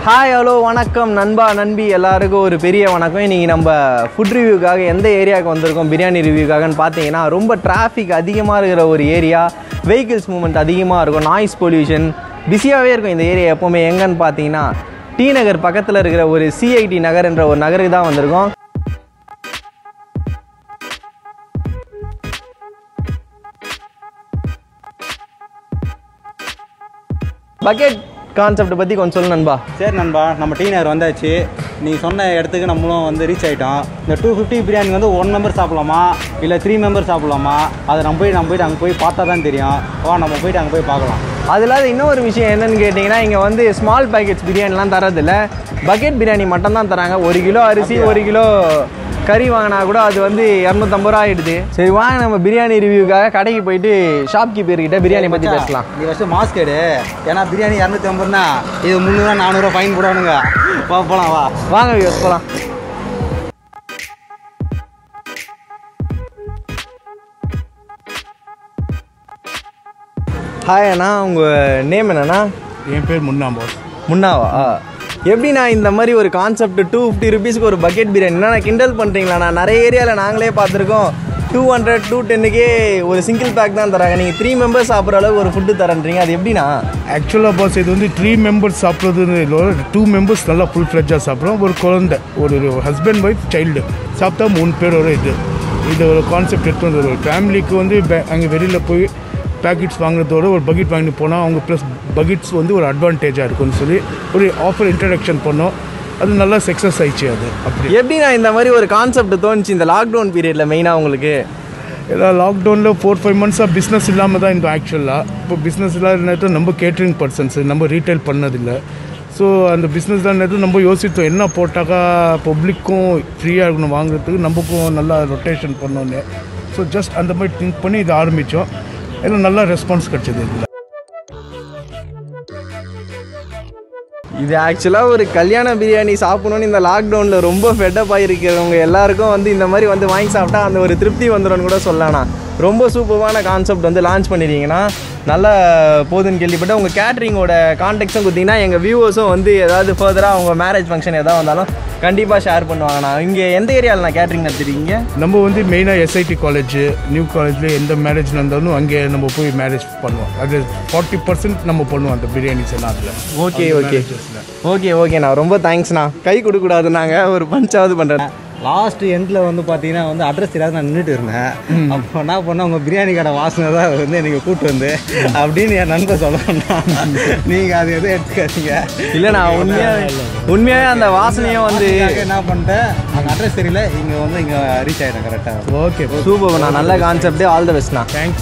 Hi hello வணக்கம் நண்பா நண்பி எல்லாருக்கும் ஒரு பெரிய வணக்கம் இன்றைக்கி நம்ம ஃபுட் ரிவ்யூக்காக எந்த ஏரியாவுக்கு வந்திருக்கோம் பிரியாணி ரிவ்யூக்காகன்னு பார்த்தீங்கன்னா ரொம்ப டிராஃபிக் அதிகமாக இருக்கிற ஒரு ஏரியா வெஹிக்கிள்ஸ் மூவ்மெண்ட் அதிகமாக இருக்கும் நாய்ஸ் பொல்யூஷன் பிஸியாகவே இருக்கும் இந்த ஏரியா எப்போவுமே எங்கன்னு பார்த்தீங்கன்னா டி நகர் பக்கத்தில் இருக்கிற ஒரு சிஐடி நகர் என்ற ஒரு நகருக்கு தான் வந்திருக்கோம் பக்கெட் கான்செப்ட் பற்றி கொஞ்சம் சொல்லு நண்பா சரி நண்பா நம்ம டி நகர் வந்தாச்சு நீ சொன்ன இடத்துக்கு நம்மளும் வந்து ரீச் ஆகிட்டோம் இந்த டூ ஃபிஃப்டி பிரியாணி வந்து ஒன் மெம்பர் சாப்பிடலாமா இல்லை த்ரீ மெம்பர் சாப்பிடலாமா அதை நம்ம போய் நம்ம போயிட்டு அங்கே போய் பார்த்தா தான் தெரியும் வா நம்ம போயிட்டு அங்கே போய் பார்க்கலாம் அது இல்லாத இன்னொரு விஷயம் என்னன்னு கேட்டிங்கன்னா இங்கே வந்து ஸ்மால் பேக்கெட்ஸ் பிரியாணிலாம் தரதில்ல பக்கெட் பிரியாணி மட்டும் தான் தராங்க ஒரு கிலோ அரிசி ஒரு கிலோ கறி வாங்கினா கூட அது வந்து இரநூத்தம்பது ரூபா ஆயிடுது சரி வாங்க நம்ம பிரியாணி ரிவ்யூக்காக கடைக்கு போயிட்டு ஷாப் கிட்ட பிரியாணி பற்றி பேசலாம் நீ ஃபஸ்ட்டு மாஸ்க் எடு ஏன்னா பிரியாணி இரநூத்தி ஐம்பது தான் இது முந்நூறுவா நானூறுவா ஃபைன் போடுவானுங்க வா போகலாம் வா வாங்க வியூஸ் போகலாம் ஹாய் அண்ணா உங்கள் நேம் என்னண்ணா என் பேர் முன்னா பாஸ் முன்னாவா எப்படிண்ணா இந்த மாதிரி ஒரு கான்செப்ட் டூ ஃபிஃப்டி ருபீஸ்க்கு ஒரு பக்கெட் பிரியாணி என்ன கிண்டல் பண்ணுறீங்களாண்ணா நிறைய ஏரியாவில் நாங்களே பார்த்துருக்கோம் டூ ஹண்ட்ரட் டூ டென்னுக்கே ஒரு சிங்கிள் பேக் தான் தராங்க நீங்கள் த்ரீ மெம்பர்ஸ் சாப்பிட்ற அளவுக்கு ஒரு ஃபுட்டு தரன்றீங்க அது எப்படிண்ணா ஆக்சுவலாக பாஸ் இது வந்து த்ரீ மெம்பர்ஸ் சாப்பிட்றதுன்னு இல்லை டூ மெம்பர்ஸ் நல்லா ஃபுல் ஃப்ளெஜாக சாப்பிட்றோம் ஒரு குழந்தை ஒரு ஹஸ்பண்ட் ஒய்ஃப் சைல்டு சாப்பிட்டா மூணு பேரோட இது இது ஒரு கான்செப்ட் எடுத்து வந்து ஒரு ஃபேமிலிக்கு வந்து அங்கே வெளியில் போய் பேக்கெட்ஸ் வாங்குறதோட ஒரு பக்கெட் வாங்கிட்டு போனால் அவங்க ப்ளஸ் பக்கெட்ஸ் வந்து ஒரு அட்வான்டேஜாக இருக்கும்னு சொல்லி ஒரு ஆஃபர் இன்ட்ரடக்ஷன் பண்ணோம் அது நல்லா சக்ஸஸ் ஆயிடுச்சு அது அப்படி எப்படிண்ணா இந்த மாதிரி ஒரு கான்செப்ட் தோணுச்சு இந்த லாக்டவுன் பீரியடில் மெயினாக உங்களுக்கு ஏன்னா லாக்டவுனில் ஃபோர் ஃபைவ் மந்த்ஸாக பிஸ்னஸ் இல்லாமல் தான் இருந்தோம் ஆக்சுவலாக இப்போ பிஸ்னஸ் இல்லாத நேரத்தில் நம்ம கேட்ரிங் பர்சன்ஸ் நம்ம ரீட்டைல் பண்ணதில்லை ஸோ அந்த பிஸ்னஸ் தான் நேரத்தில் நம்ம யோசித்தோம் என்ன போட்டாக்கா பப்ளிக்கும் ஃப்ரீயாக இருக்கணும் வாங்குறதுக்கு நமக்கும் நல்லா ரொட்டேஷன் பண்ணோன்னு ஸோ ஜஸ்ட் அந்த மாதிரி திங்க் பண்ணி இதை ஆரம்பித்தோம் எல்லாம் நல்லா ரெஸ்பான்ஸ் கிடச்சிது இதில் இது ஆக்சுவலாக ஒரு கல்யாண பிரியாணி சாப்பிடணும்னு இந்த லாக்டவுனில் ரொம்ப ஃபெட்டப் ஆகிருக்கிறவங்க எல்லாருக்கும் வந்து இந்த மாதிரி வந்து வாங்கி சாப்பிட்டா அந்த ஒரு திருப்தி வந்துடும்னு கூட சொல்லலாம்ண்ணா ரொம்ப சூப்பரான கான்செப்ட் வந்து லான்ச் பண்ணிருக்கீங்கன்னா நல்லா போதுன்னு கேள்விப்பட்ட உங்கள் கேட்ரிங்கோட கான்டெக்ட்ஸும் கொடுத்தீங்கன்னா எங்கள் வியூவர்ஸும் வந்து ஏதாவது ஃபர்தராக அவங்க மேரேஜ் ஃபங்க்ஷன் எதாவது வந்தாலும் கண்டிப்பாக ஷேர் பண்ணுவாங்கண்ணா இங்கே எந்த ஏரியாவில் நான் கேட்ரிங் நடத்திருக்கீங்க நம்ம வந்து மெயினாக எஸ்ஐடி காலேஜ் நியூ காலேஜில் எந்த மேரேஜ் நடந்தாலும் அங்கே நம்ம போய் மேரேஜ் பண்ணுவோம் அது ஃபார்ட்டி பர்சன்ட் நம்ம பண்ணுவோம் அந்த பிரியாணிஸ் எல்லாம் அதில் ஓகே ஓகே ஓகே ஓகேண்ணா ரொம்ப தேங்க்ஸ்ண்ணா கை கொடுக்கூடாது நாங்கள் ஒரு பஞ்சாவது பண்ணுறேன் லாஸ்ட் எண்டில் வந்து பார்த்தீங்கன்னா வந்து அட்ரஸ் தெரியாத நான் நின்றுட்டு இருந்தேன் அப்போ என்ன பண்ண உங்கள் பிரியாணி கடை வாசனை தான் வந்து எனக்கு கூட்டு வந்து அப்படின்னு என் நண்பர் சொல்லணும் நீங்கள் அது எதுவும் எடுத்துக்காதீங்க இல்லைண்ணா உண்மையாக உண்மையாகவே அந்த வாசனையும் வந்து அதுக்காக என்ன பண்ணிட்டேன் அங்கே அட்ரஸ் தெரியல இங்கே வந்து இங்கே ரீச் ஆகிட்டேன் கரெக்டாக ஓகே சூப்பர்ண்ணா நல்ல கான்செப்ட் ஆல் த பெஸ்ட்ண்ணா தேங்க்ஸ்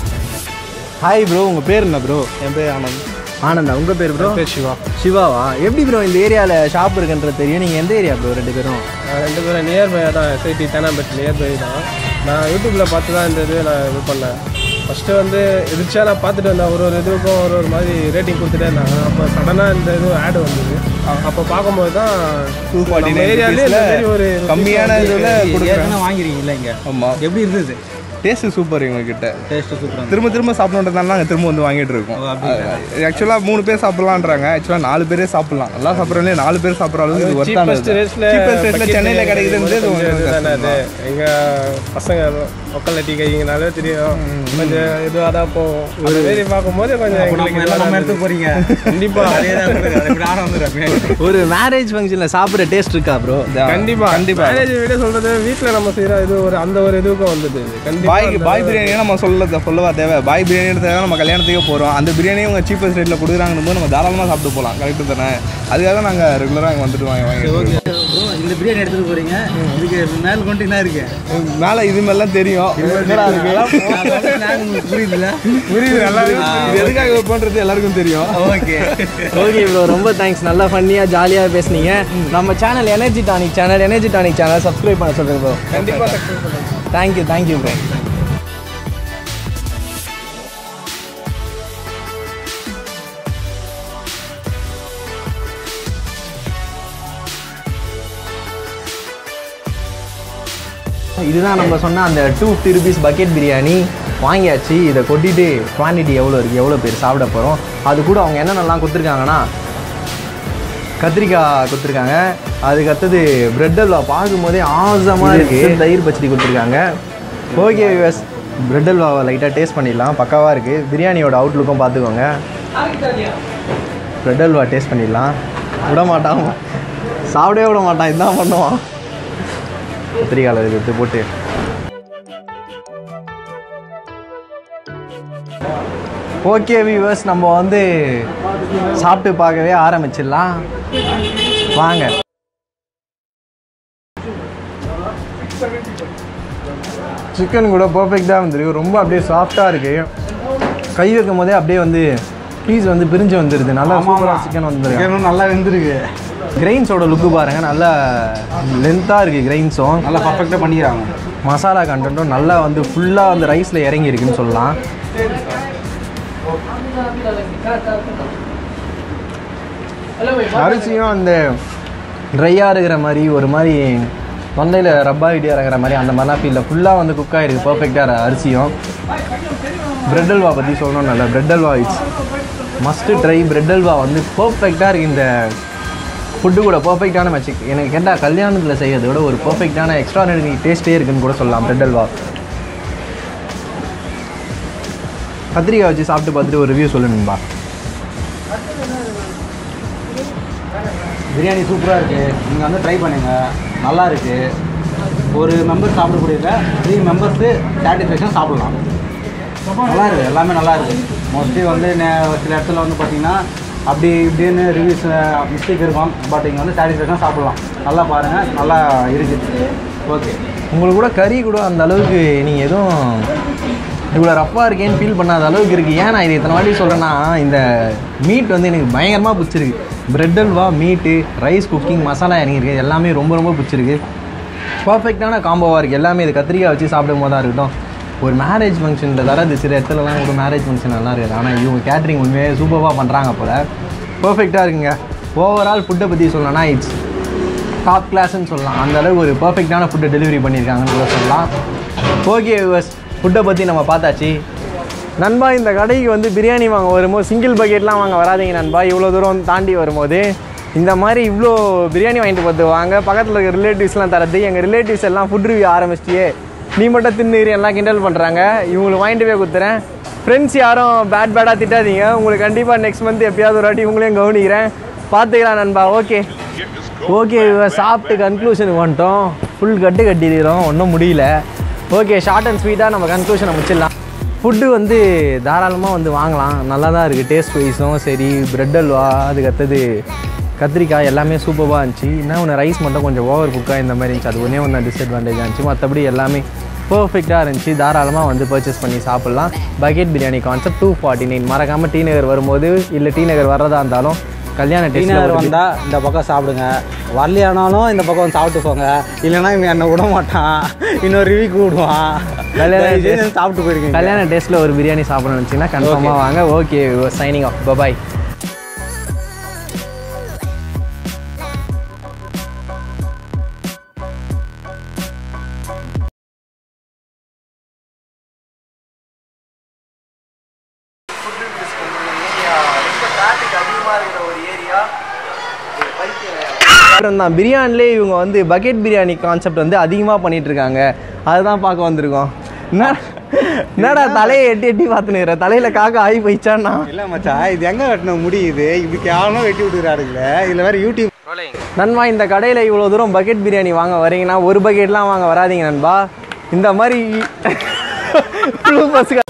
ஹாய் ப்ரோ உங்கள் பேர் என்ன ப்ரோ என் பேர் ஆனந்த் ஆனந்தா உங்கள் பேர் ப்ரோ பேர் சிவா சிவாவா எப்படி ப்ரோ இந்த ஏரியாவில் ஷாப் இருக்குன்றது தெரியும் நீங்கள் எந்த ஏரியா ப்ரோ ரெண்டு பேரும் நான் ரெண்டு பேரும் நியர்பை தான் எஸ்ஐடி தேனாம்பேட் நியர்பை தான் நான் யூடியூப்பில் பார்த்து தான் இந்த இது நான் இது பண்ணேன் ஃபஸ்ட்டு வந்து எதிர்ச்சியாக நான் பார்த்துட்டு வந்தேன் ஒரு ஒரு இதுக்கும் ஒரு ஒரு மாதிரி ரேட்டிங் கொடுத்துட்டே இருந்தாங்க அப்போ சடனாக இந்த இது ஆடு வந்தது அப்போ பார்க்கும்போது தான் டூ ஃபார்ட்டி ஏரியாலே இந்த மாதிரி ஒரு கம்மியான இதில் ஏற்கனவே வாங்கிருக்கீங்களா இங்கே ஆமாம் எப்படி இருந்தது டேஸ்ட்டு சூப்பர் இவங்ககிட்ட டேஸ்ட்டு சூப்பராக திரும்ப திரும்ப சாப்பிடணுன்றதுனால நாங்கள் திரும்ப வந்து வாங்கிட்டு இருக்கோம் ஆக்சுவலாக மூணு பேர் சாப்பிட்லான்றாங்க ஆக்சுவலாக நாலு பேரே சாப்பிட்லாம் நல்லா சாப்பிட்றதுலே நாலு பேர் சாப்பிட்ற அளவுக்கு இது சீப்பஸ்ட் ஒர்த்தானது ரேட்ஸில் சீப்பஸ்ட் ரேட்டில் சென்னையில் கிடைக்குதுன்றது இது கொஞ்சம் தானே அது எங்கள் பசங்க ஒக்கல்ல டீ கைங்கனாலே தெரியும் கொஞ்சம் இதுவாக தான் போகும் ஒரு மாரி பார்க்கும்போது கொஞ்சம் எங்களுக்கு நம்ம இதுவா எடுத்து போகிறீங்க கண்டிப்பா அதே தான் கொடுங்க. அது இப்படி ஆனம் வந்துடுறேன் ஒரு மேரேஜ் ஃபங்க்ஷனில் சாப்பிட்ற டேஸ்ட் இருக்கா ப்ரோ கண்டிப்பா கண்டிப்பா. மேரேஜ் விட சொல்றது வீட்ல நம்ம செய்யற இது ஒரு அந்த ஒரு இதுக்கும் வந்தது இது. கண்டிப்பா பாய் அந்த- பாய் பிரியாணியே நம்ம சொல்ல சொல்லவா தேவை பாய் பிரியாணி தேவை நம்ம கல்யாணத்துக்கே போகிறோம் அந்த பிரியாணியும் உங்கள் சீப்பஸ்ட் ரேட்டில் கொடுக்குறாங்கன்னு போது நம்ம தாராளமாக சாப்பிட்டு போகலாம் கரெக்டு தானே அதுக்காக நாங்கள் ரெகுலராக இங்கே வந்துட்டு வாங்கி வாங்கி ப்ரோ இந்த பிரியாணி எடுத்துட்டு போறீங்க இதுக்கு மேல் கொண்டு என்ன இருக்கு மேலே இது மாதிரிலாம் தெரியும் என்னடா இருக்கு உங்களுக்கு புரியுதுல்ல புரியுது நல்லா இது எதுக்காக வைப்போன்றது எல்லாருக்கும் தெரியும் ஓகே ஓகே ப்ரோ ரொம்ப தேங்க்ஸ் நல்லா ஃபன்னியாக ஜாலியாக பேசுனீங்க நம்ம channel energy tonic channel energy tonic channel subscribe பண்ண சொல்லுங்கள் ப்ரோ கண்டிப்பா success பண்ணுங்க. தேங்க்யூ தேங்க்யூ ப்ரோ இதுதான் நம்ம சொன்ன அந்த two fifty rupees bucket biryani வாங்கியாச்சு இதை கொட்டிட்டு குவான்டிட்டி எவ்வளோ இருக்குது எவ்வளோ பேர் சாப்பிட போகிறோம் அது கூட அவங்க என்னென்னலாம் கொடுத்துருக்காங்கன்னா கத்திரிக்காய் கொடுத்துருக்காங்க அதுக்கு அடுத்தது பிரெட் அல்வா பார்க்கும்போதே ஆசமாக இருக்குது தயிர் பச்சடி கொடுத்துருக்காங்க ஓகே விவஸ் பிரெட் அல்வாவை லைட்டாக டேஸ்ட் பண்ணிடலாம் பக்காவாக இருக்குது பிரியாணியோட அவுட்லுக்கும் பார்த்துக்கோங்க பிரெட் அல்வா டேஸ்ட் பண்ணிடலாம் விட மாட்டான் சாப்பிடவே விட மாட்டான் இதான் பண்ணுவான் கத்திரிக்காயில் எடுத்து போட்டு ஓகே வியூவர்ஸ் நம்ம வந்து சாப்பிட்டு பார்க்கவே ஆரம்பிச்சிடலாம் வாங்க சிக்கன் கூட பர்ஃபெக்டாக வந்துருக்கு ரொம்ப அப்படியே சாஃப்டாக இருக்குது கை வைக்கும் போதே அப்படியே வந்து பீஸ் வந்து பிரிஞ்சு வந்துடுது நல்லா சூப்பராக சிக்கன் வந்துருக்கு சிக்கனும் நல்லா வெந்திருக்கு கிரெயின்ஸோட லுக்கு பாருங்கள் நல்லா லென்த்தாக இருக்குது கிரெயின்ஸும் நல்லா பர்ஃபெக்டாக பண்ணிக்கிறாங்க மசாலா கண்டென்ட்டும் நல்லா வந்து ஃபுல்லாக வந்து ரைஸில் இறங்கி இருக்குன்னு சொல்லலாம் அரிசியும் அந்த ட்ரையாக இருக்கிற மாதிரி ஒரு மாதிரி தொண்டையில் ரப்பா இடியாக இறங்குற மாதிரி அந்த மாதிரிலாம் ஃபீலில் ஃபுல்லாக வந்து குக் ஆகிருக்கு பர்ஃபெக்டாக அரிசியும் பிரெட் அல்வா பற்றி சொல்லணும் நல்ல bread halwa it's must try bread halwa வந்து பர்ஃபெக்டாக இருக்குது இந்த ஃபுட்டு கூட பர்ஃபெக்டான மேட்ச் எனக்கு கேட்டால் கல்யாணத்தில் செய்யறதை விட ஒரு பர்ஃபெக்டான எக்ஸ்ட்ரானரி டேஸ்ட்டே இருக்குன்னு கூட சொல்லலாம் பிரெட் அல்வா கத்திரிக்காய் வச்சு சாப்பிட்டு பார்த்துட்டு ஒரு ரிவ்யூ சொல்லணும்பா பிரியாணி சூப்பராக இருக்குது நீங்கள் வந்து ட்ரை பண்ணுங்க நல்லா இருக்குது ஒரு மெம்பர் சாப்பிடக்கூடியத த்ரீ மெம்பர்ஸு சாட்டிஸ்ஃபேக்ஷன் சாப்பிடலாம் நல்லா இருக்குது எல்லாமே நல்லா இருக்குது மோஸ்ட்லி வந்து நே- சில இடத்துல வந்து பார்த்தீங்கன்னா அப்படி இப்படின்னு ரிவ்யூஸ் மிஸ்டேக் இருக்கும் பட் இங்கே வந்து சாட்டிஸ்ஃபேக்ஷன் சாப்பிடலாம் நல்லா பாருங்கள் நல்லா இருக்குது ஓகே உங்களுக்கு கூட கறி கூட அந்த அளவுக்கு நீங்கள் எதுவும் இவ்வளோ ரஃப்பாக இருக்கேன்னு ஃபீல் பண்ணாத அளவுக்கு இருக்குது ஏன் நான் இது இத்தனை வாட்டி சொல்கிறேன்னா இந்த மீட் வந்து எனக்கு பயங்கரமாக பிடிச்சிருக்கு பிரெட் அல்வா மீட்டு ரைஸ் குக்கிங் மசாலா இறங்கியிருக்கு எல்லாமே ரொம்ப ரொம்ப பிடிச்சிருக்கு பர்ஃபெக்டான காம்போவாக இருக்குது எல்லாமே இது கத்திரிக்காய் வச்சு சாப்பிடும் போது தான் இருக்கட்டும் ஒரு மேரேஜ் ஃபங்க்ஷனில் தர இது சில இடத்துலலாம் ஒரு மேரேஜ் ஃபங்க்ஷன் நல்லா இருக்குது ஆனால் இவங்க கேட்ரிங் உண்மையே சூப்பராக பண்ணுறாங்க போல் பர்ஃபெக்டாக இருக்குங்க ஓவரால் ஃபுட்டை பற்றி சொல்லணும்னா இட்ஸ் டாப் கிளாஸ்ன்னு சொல்லலாம் அந்த அளவுக்கு ஒரு பர்ஃபெக்டான ஃபுட்டை டெலிவரி பண்ணியிருக்காங்கன்னு கூட சொல்லலாம் ஓகே விவர்ஸ் ஃபுட்டை பற்றி நம்ம பார்த்தாச்சு நண்பா இந்த கடைக்கு வந்து பிரியாணி வாங்க வரும்போது சிங்கிள் பக்கெட்லாம் வாங்க வராதீங்க நண்பா இவ்வளோ தூரம் தாண்டி வரும்போது இந்த மாதிரி இவ்வளோ பிரியாணி வாங்கிட்டு பார்த்து வாங்க பக்கத்தில் இருக்க ரிலேட்டிவ்ஸ்லாம் தரது எங்கள் ரிலேட்டிவ்ஸ் எல்லாம் ஃபுட் ரிவ்யூ ஆரம்பிச்சிட்டியே நீ மட்டும் தின்னுரு எல்லாம் கிண்டல் பண்ணுறாங்க இவங்களுக்கு வாங்கிட்டு போய் கொடுத்துறேன் ஃப்ரெண்ட்ஸ் யாரும் பேட் பேடாக திட்டாதீங்க உங்களுக்கு கண்டிப்பாக நெக்ஸ்ட் மந்த் எப்பயாவது ஒரு வாட்டி உங்களையும் கவனிக்கிறேன் பார்த்துக்கலாம் நண்பா ஓகே ஓகே சாப்பிட்டு கன்க்ளூஷனுக்கு வந்துட்டோம் ஃபுல் கட்டு கட்டிடுறோம் ஒன்றும் முடியல ஓகே ஷார்ட் அண்ட் ஸ்வீட்டாக நம்ம கன்க்ளூஷனை முடிச்சிடலாம் ஃபுட்டு வந்து தாராளமாக வந்து வாங்கலாம் நல்லா தான் இருக்குது டேஸ்ட் வைஸும் சரி பிரெட் அல்வா அதுக்கு அடுத்தது கத்திரிக்காய் எல்லாமே சூப்பராக இருந்துச்சு என்ன ஒன்று ரைஸ் மட்டும் கொஞ்சம் ஓவர் குக்காக இந்த மாதிரி இருந்துச்சு அது ஒன்றே ஒன்று டிஸ்அட்வான்டேஜ் இருந்துச்சு மற்றபடி எல்லாமே பர்ஃபெக்டாக இருந்துச்சு தாராளமாக வந்து பர்ச்சேஸ் பண்ணி சாப்பிட்லாம் bucket biryani concept two forty nine மறக்காமல் டி நகர் வரும்போது இல்லை டி நகர் வர்றதா இருந்தாலும் கல்யாண டீனர் டேஸ்ட் வந்தால் இந்த பக்கம் சாப்பிடுங்க வரலையானாலும் இந்த பக்கம் வந்து சாப்பிட்டு போங்க இல்லைன்னா இவன் என்னை விட மாட்டான் இன்னொரு ரிவ்யூ கூடுவான் கல்யாண தயவு செய்து taste- சாப்பிட்டு போயிருக்கீங்க கல்யாண டேஸ்ட்டில் ஒரு பிரியாணி சாப்பிடணும்னு நினச்சிங்கன்னா கன்ஃபார்மாக வாங்க ஓகே சைனிங் ஆஃப் பபாய் தான் பிரியாணிலே இவங்க வந்து பக்கெட் பிரியாணி கான்செப்ட் வந்து அதிகமாக பண்ணிட்டு இருக்காங்க அதுதான் பார்க்க வந்திருக்கோம் என்ன என்னடா தலையை எட்டி எட்டி பார்த்துனுக்குற தலையில் காக்கா ஆகி போயிச்சான்னா இல்லை மச்சான் இது எங்கே வெட்டின முடியுது இப்படி கேவலம் வெட்டி விட்டுறாருங்களே இதில் வேறு யூடியூப் நண்பா இந்த கடையில் இவ்வளோ தூரம் பக்கெட் பிரியாணி வாங்க வரீங்கன்னா ஒரு பக்கெட்லாம் வாங்க வராதீங்க நண்பா இந்த மாதிரி ப்ளூ பஸ்